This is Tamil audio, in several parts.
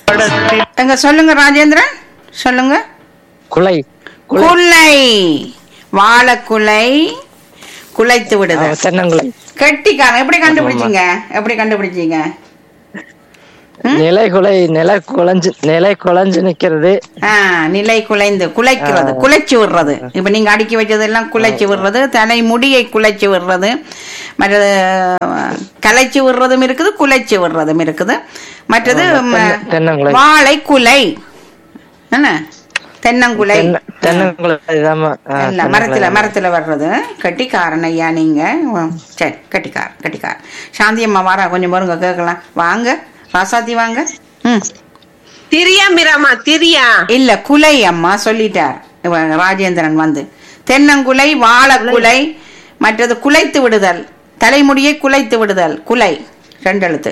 படத்தில் எங்க சொல்லுங்க ராஜேந்திரன் சொல்லுங்க குலை குலை குலை வாழைக்குலை குலைத்து விடுது ஆ, தென்னங்குலை கெட்டிக்காரன் எப்படி கண்டுபிடிச்சீங்க எப்படி கண்டுபிடிச்சீங்க நிலை குலை நிலை குலைஞ்சு நிலை குலைஞ்சு நிக்கிறது ஆ, நிலை குலைந்து குலைக்கிறது குலைச்சு விடுறது இப்ப நீங்க அடுக்கி வச்சதெல்லாம் குலைச்சு விடுறது தலை முடியை குலைச்சு விடுறது மற்றது கலைச்சு விடுறதும் இருக்குது குலைச்சு விடுறதும் இருக்குது மற்றது ம, தென்ன- தென்னங்குலை. வாழை குலை என்ன தென்னங்குலை தென்ன- தென்னங்குலை இதாம்மா. ஆ, இல்ல தென்னங்குலை மரத்துல தான். மரத்துல வர்றது கட்டிக்காரன் ஐயா நீங்க உம், சரி கட்டிக்கார் கட்டிக்கார் சாந்தி அம்மா வாரா கொஞ்சம் பாருங்க கேட்கலாம் வாங்க ராசாத்தி வாங்க ம் திரியா மிராமா திரியா இல்ல குலை அம்மா சொல்லிட்டார் இவன் ராஜேந்திரன் வந்து தென்னங்குலை வாழைக்குலை மற்றது குலைத்து விடுதல் தலைமுடியை குலைத்து விடுதல் குலை ரெண்டு எழுத்து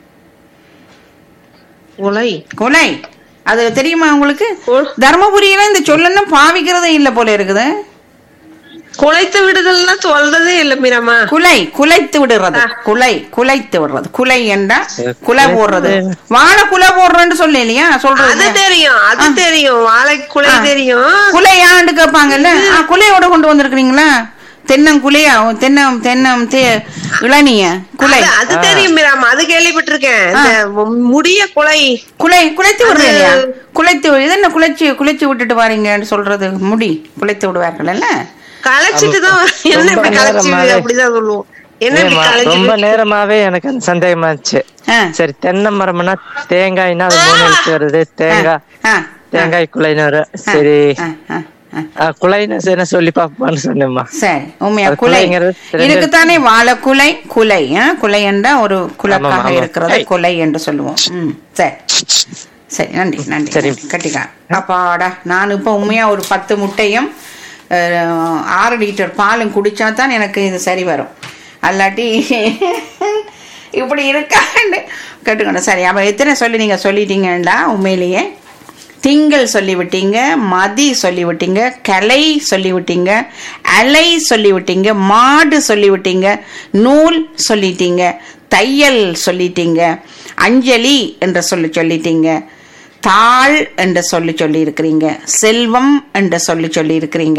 உலை குலை அது தெரியுமா உங்களுக்கு ஓ. தர்மபுரியில இந்த சொல்லணும் பாவிக்கிறதே இல்ல போல இருக்குது குலைத்து விடுதல்னா சொல்றதே இல்ல மிராமா குலை குலைத்து விடுறது குலை குலைத்து விடுறது குலை என்றா குலை போடுறது வாழை குலை போடுறேன்னு சொல்ல இல்லையா அது சொல்றது தெரியும் அது தெரியும் வாழை குலை ஆ. தெரியும் குலையாண்டு கேட்பாங்கல்ல ஆ, குலையோட கொண்டு வந்திருக்கிறீங்களா தென்னங்குலையா தென்னம் தென்னம் தே இளநிய குலை அது- அது தெரியும் மிராமா அது கேள்விப்பட்டிருக்கேன் இந்த முடிய குலை குலை குலைத்து விடுறது அது- இல்லையா குலைத்து விடு- இது என்ன குலைச்சு குலைச்சு விட்டுட்டு வாரீங்கன்னு சொல்றது முடி குலைத்து விடுவார்கள் இல்ல களைச்சிட்டு தான் என்ன ரொம்ப இப்படி களைச்சு நேரமாவே- அப்படிதான் சொல்லுவோம் என்ன இப்படி ஏம்மா, களைச்சு ரொம்ப நேரமாவே எனக்கு அந்த சந்தேகமா இருந்துச்சு ஆ, சரி தென்னை மரம்னா தேங்காய்னா அது மூணு எழுத்து வருது தேங்காய் ஆ, தேங்காய் குலைன்னு வரும் ஆ, சரி ஆ, ஆ, ஆ. ஆ, குலைன்னு சரி சொல்லி பாப்பான்னு சொன்னேம்மா சரி உண்மையா அது குலை குலைங்கிறது ரெண்டு இதுக்குத்தானே வாழை குலை குலை ஆ? குலை என்றா ஒரு குலக்காக ஆமாம், ஆமாம். இருக்கிறது ஏய். குலை என்று சொல்லுவோம் ம் சரி சரி நன்றி நன்றி சரி. நன்றி. கட்டிக்கா அப்பாடா நான் இப்போ உண்மையா ஒரு பத்து முட்டையும் அஹ், ஆறு லிட்டர் பாலும் குடிச்சா தான் எனக்கு இது சரி வரும் அல்லாட்டி இப்படி இருக்காண்டு கேட்டுக்கணும் சரி அப்போ எத்தனை சொல்லி நீங்கள் சொல்லிட்டீங்கடா உண்மையிலேயே திங்கள் சொல்லிவிட்டீங்க மதி சொல்லிவிட்டீங்க கலை சொல்லிவிட்டீங்க அலை சொல்லிவிட்டீங்க மாடு சொல்லிவிட்டீங்க நூல் சொல்லிட்டீங்க தையல் சொல்லிட்டீங்க அஞ்சலி என்ற சொல்லி சொல்லிட்டீங்க தாள் என்ற சொல்லி சொல்லி இருக்கிறீங்க செல்வம் என்ற சொல்லி சொல்லி இருக்கிறீங்க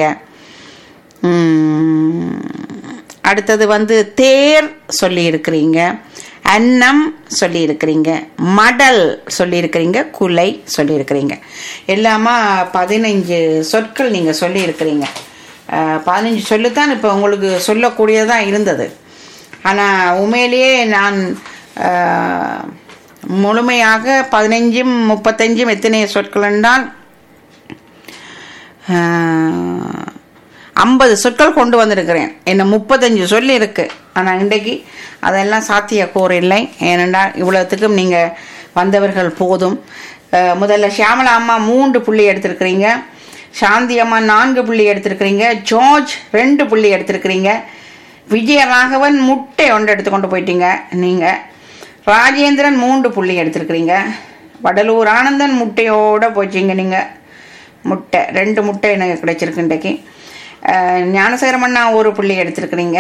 அடுத்தது வந்து தேர் சொல்லி இருக்கிறீங்க அன்னம் சொல்லி இருக்கிறீங்க மடல் சொல்லி இருக்கிறீங்க குலை சொல்லி இருக்கிறீங்க எல்லாமா பதினஞ்சு சொற்கள் நீங்க சொல்லி இருக்கிறீங்க பதினஞ்சு சொல்லுத்தான் இப்போ உங்களுக்கு சொல்லக்கூடியதாக இருந்தது ஆனால் உண்மையிலேயே நான் அஹ், முழுமையாக பதினஞ்சும் முப்பத்தஞ்சும் எத்தனை சொற்கள் என்றால் ஐம்பது சொற்கள் கொண்டு வந்திருக்கிறேன் என்ன முப்பத்தஞ்சு சொல்லி இருக்கு ஆனால் இன்றைக்கு அதெல்லாம் சாத்தியக்கூறு இல்லை ஏனென்றால் இவ்வளோத்துக்கும் நீங்கள் வந்தவர்கள் போதும் அஹ், முதல்ல ஷியாமலா அம்மா மூன்று புள்ளி எடுத்திருக்கிறீங்க சாந்தி அம்மா நான்கு புள்ளி எடுத்திருக்கிறீங்க ஜார்ஜ் ரெண்டு புள்ளி எடுத்திருக்கிறீங்க விஜயராகவன் முட்டை ஒன்று எடுத்து கொண்டு போயிட்டீங்க நீங்கள் ராஜேந்திரன் மூன்று புள்ளி எடுத்திருக்கிறீங்க வடலூர் ஆனந்தன் முட்டையோட போச்சிங்க நீங்கள் முட்டை ரெண்டு முட்டை எனக்கு கிடைச்சிருக்கு இன்றைக்கு அஹ், ஞானசேகரம் அண்ணா ஒரு புள்ளி எடுத்திருக்கிறீங்க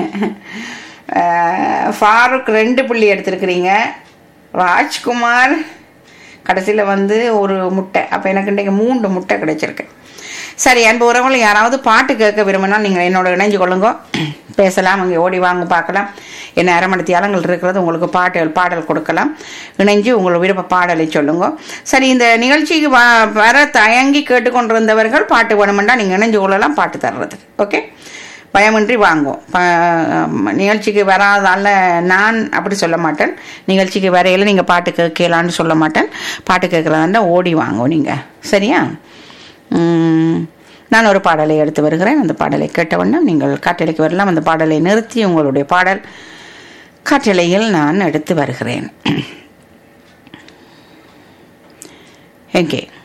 அஹ், ஃபாரூக் ரெண்டு புள்ளி எடுத்திருக்கிறீங்க ராஜ்குமார் கடைசியில் வந்து ஒரு முட்டை அப்போ எனக்கு இன்றைக்கு மூன்று முட்டை கிடைச்சிருக்கு சரி அன்பு உறவுகள் யாராவது பாட்டு கேட்க விரும்பினா நீங்கள் என்னோட இணைஞ்சு கொள்ளுங்க பேசலாம் அங்கே ஓடி வாங்க பார்க்கலாம் என்ன அரை மணி தியாலங்கள் இருக்கிறது உங்களுக்கு பாட்டு பாடல் கொடுக்கலாம் இணைஞ்சு உங்கள் விருப்ப பாடலை சொல்லுங்க சரி இந்த நிகழ்ச்சிக்கு வ வர தயங்கி கேட்டுக்கொண்டிருந்தவர்கள் பாட்டு வேணுமெண்டா நீங்கள் இணைஞ்சு கொள்ளலாம் பாட்டு தர்றதுக்கு ஓகே பயமின்றி வாங்குவோம் ப- நிகழ்ச்சிக்கு வராதால நான் அப்படி சொல்ல மாட்டேன் நிகழ்ச்சிக்கு வரையில நீங்கள் பாட்டு கேட்கலான்னு சொல்ல மாட்டேன் பாட்டு கேட்குறதாண்டா ஓடி வாங்குவோம் நீங்கள் சரியா உம், நான் ஒரு பாடலை எடுத்து வருகிறேன் அந்த பாடலை கேட்டவண்ணம் நீங்கள் காற்றலைக்கு வரலாம் அந்த பாடலை நிறுத்தி உங்களுடைய பாடல் காற்றலையில் நான் எடுத்து வருகிறேன் எங்கே